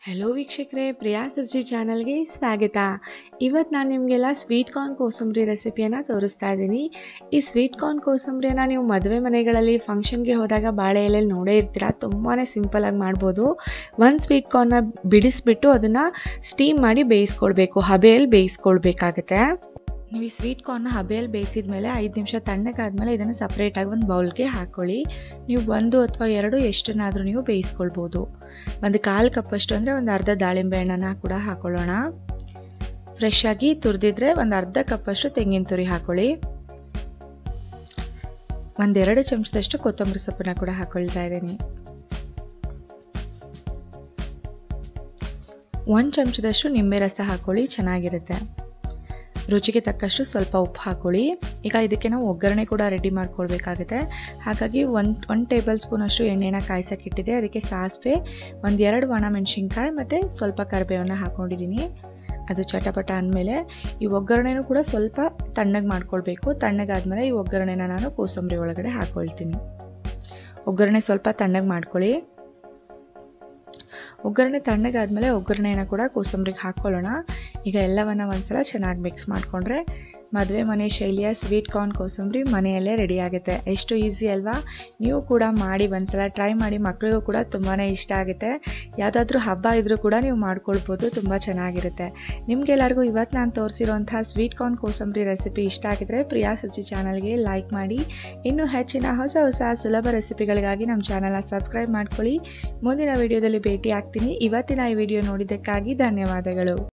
hello ವೀಕ್ಷಕರೇ ಪ್ರಿಯಾ ಸರ್ಜಿ ಚಾನಲ್ಗೆ ಸ್ವಾಗತ ಇವತ್ತು ನಾನು ನಿಮಗೆಲ್ಲ ಸ್ವೀಟ್ ಕಾರ್ನ್ ಕೋಸಂಬರಿ ರೆಸಿಪಿಯನ್ನು ತೋರಿಸ್ತಾ ಇದ್ದೀನಿ ಈ ಸ್ವೀಟ್ ಕಾರ್ನ್ ಕೋಸಂಬರಿಯನ್ನು ನೀವು ಮದುವೆ ಮನೆಗಳಲ್ಲಿ ಫಂಕ್ಷನ್ಗೆ ಹೋದಾಗ ಬಾಳೆ ಎಲೆಯಲ್ಲಿ ನೋಡೇ ಇರ್ತೀರ ತುಂಬಾ ಸಿಂಪಲಾಗಿ ಮಾಡ್ಬೋದು ಒಂದು ಸ್ವೀಟ್ ಕಾರ್ನ್ನ ಬಿಡಿಸ್ಬಿಟ್ಟು ಅದನ್ನು ಸ್ಟೀಮ್ ಮಾಡಿ ಬೇಯಿಸ್ಕೊಳ್ಬೇಕು ಹಬೆಯಲ್ಲಿ ಬೇಯಿಸ್ಕೊಳ್ಬೇಕಾಗತ್ತೆ ನೀವು ಈ ಸ್ವೀಟ್ ಕಾರ್ನ್ನ ಹಬೆಯಲ್ಲಿ ಬೇಯಿಸಿದ ಮೇಲೆ ಐದು ನಿಮಿಷ ತಣ್ಣಗಾದ್ಮೇಲೆ ಇದನ್ನು ಸಪ್ರೇಟಾಗಿ ಒಂದು ಬೌಲ್ಗೆ ಹಾಕ್ಕೊಳ್ಳಿ ನೀವು ಒಂದು ಅಥವಾ ಎರಡು ಎಷ್ಟನ್ನಾದರೂ ನೀವು ಬೇಯಿಸ್ಕೊಳ್ಬೋದು ಒಂದು ಕಾಲು ಕಪ್ಪಷ್ಟು ಅಂದರೆ ಒಂದು ಅರ್ಧ ದಾಳಿಂಬೆ ಹಣ್ಣನ್ನು ಕೂಡ ಹಾಕೊಳ್ಳೋಣ ಫ್ರೆಶ್ ಆಗಿ ತುರಿದಿದ್ರೆ ಒಂದು ಅರ್ಧ ಕಪ್ಪಷ್ಟು ತೆಂಗಿನ ತುರಿ ಹಾಕೊಳ್ಳಿ ಒಂದೆರಡು ಚಮಚದಷ್ಟು ಕೊತ್ತಂಬರಿ ಸೊಪ್ಪನ್ನ ಕೂಡ ಹಾಕೊಳ್ತಾ ಇದ್ದೀನಿ ಒಂದು ಚಮಚದಷ್ಟು ನಿಂಬೆ ರಸ ಹಾಕೊಳ್ಳಿ ಚೆನ್ನಾಗಿರುತ್ತೆ ರುಚಿಗೆ ತಕ್ಕಷ್ಟು ಸ್ವಲ್ಪ ಉಪ್ಪು ಹಾಕೊಳ್ಳಿ ಈಗ ಇದಕ್ಕೆ ನಾವು ಒಗ್ಗರಣೆ ಕೂಡ ರೆಡಿ ಮಾಡ್ಕೊಳ್ಬೇಕಾಗುತ್ತೆ ಹಾಗಾಗಿ ಒಂದು ಒಂದು ಟೇಬಲ್ ಸ್ಪೂನಷ್ಟು ಎಣ್ಣೆನ ಕಾಯ್ಸೋಕ್ಕಿಟ್ಟಿದೆ ಅದಕ್ಕೆ ಸಾಸಿವೆ ಒಂದು ಎರಡು ಒಣ ಮೆಣಸಿನ್ಕಾಯಿ ಮತ್ತು ಸ್ವಲ್ಪ ಕರಿಬೇವನ್ನ ಹಾಕ್ಕೊಂಡಿದ್ದೀನಿ ಅದು ಚಟಪಟ ಅಂದಮೇಲೆ ಈ ಒಗ್ಗರಣೆನೂ ಕೂಡ ಸ್ವಲ್ಪ ತಣ್ಣಗೆ ಮಾಡ್ಕೊಳ್ಬೇಕು ತಣ್ಣಗಾದ್ಮೇಲೆ ಈ ಒಗ್ಗರಣೆನ ನಾನು ಕೋಸಂಬರಿ ಒಳಗಡೆ ಹಾಕ್ಕೊಳ್ತೀನಿ ಒಗ್ಗರಣೆ ಸ್ವಲ್ಪ ತಣ್ಣಗೆ ಮಾಡ್ಕೊಳ್ಳಿ ಒಗ್ಗರಣೆ ತಣ್ಣಗಾದ್ಮೇಲೆ ಒಗ್ಗರಣೆನ ಕೂಡ ಕೋಸಂಬರಿಗೆ ಹಾಕ್ಕೊಳ್ಳೋಣ ಈಗ ಎಲ್ಲವನ್ನ ಒಂದ್ಸಲ ಚೆನ್ನಾಗಿ ಮಿಕ್ಸ್ ಮಾಡಿಕೊಂಡ್ರೆ ಮದುವೆ ಮನೆ ಶೈಲಿಯ ಸ್ವೀಟ್ ಕಾರ್ನ್ ಕೋಸಂಬರಿ ಮನೆಯಲ್ಲೇ ರೆಡಿ ಆಗುತ್ತೆ ಎಷ್ಟು ಈಸಿ ಅಲ್ವಾ ನೀವು ಕೂಡ ಮಾಡಿ ಒಂದ್ಸಲ ಟ್ರೈ ಮಾಡಿ ಮಕ್ಕಳಿಗೂ ಕೂಡ ತುಂಬಾ ಇಷ್ಟ ಆಗುತ್ತೆ ಯಾವುದಾದ್ರೂ ಹಬ್ಬ ಇದ್ರೂ ಕೂಡ ನೀವು ಮಾಡ್ಕೊಳ್ಬೋದು ತುಂಬ ಚೆನ್ನಾಗಿರುತ್ತೆ ನಿಮ್ಗೆಲ್ಲರಿಗೂ ಇವತ್ತು ನಾನು ತೋರಿಸಿರೋಂಥ ಸ್ವೀಟ್ ಕಾರ್ನ್ ಕೋಸಂಬರಿ ರೆಸಿಪಿ ಇಷ್ಟ ಆಗಿದ್ರೆ ಪ್ರಿಯಾ ಸಜ್ಜಿ ಚಾನಲ್ಗೆ ಲೈಕ್ ಮಾಡಿ ಇನ್ನೂ ಹೆಚ್ಚಿನ ಹೊಸ ಹೊಸ ಸುಲಭ ರೆಸಿಪಿಗಳಿಗಾಗಿ ನಮ್ಮ ಚಾನಲ್ನ ಸಬ್ಸ್ಕ್ರೈಬ್ ಮಾಡ್ಕೊಳ್ಳಿ ಮುಂದಿನ ವಿಡಿಯೋದಲ್ಲಿ ಭೇಟಿ ಆಗ್ತೀನಿ ಇವತ್ತಿನ ಈ ವಿಡಿಯೋ ನೋಡಿದ್ದಕ್ಕಾಗಿ ಧನ್ಯವಾದಗಳು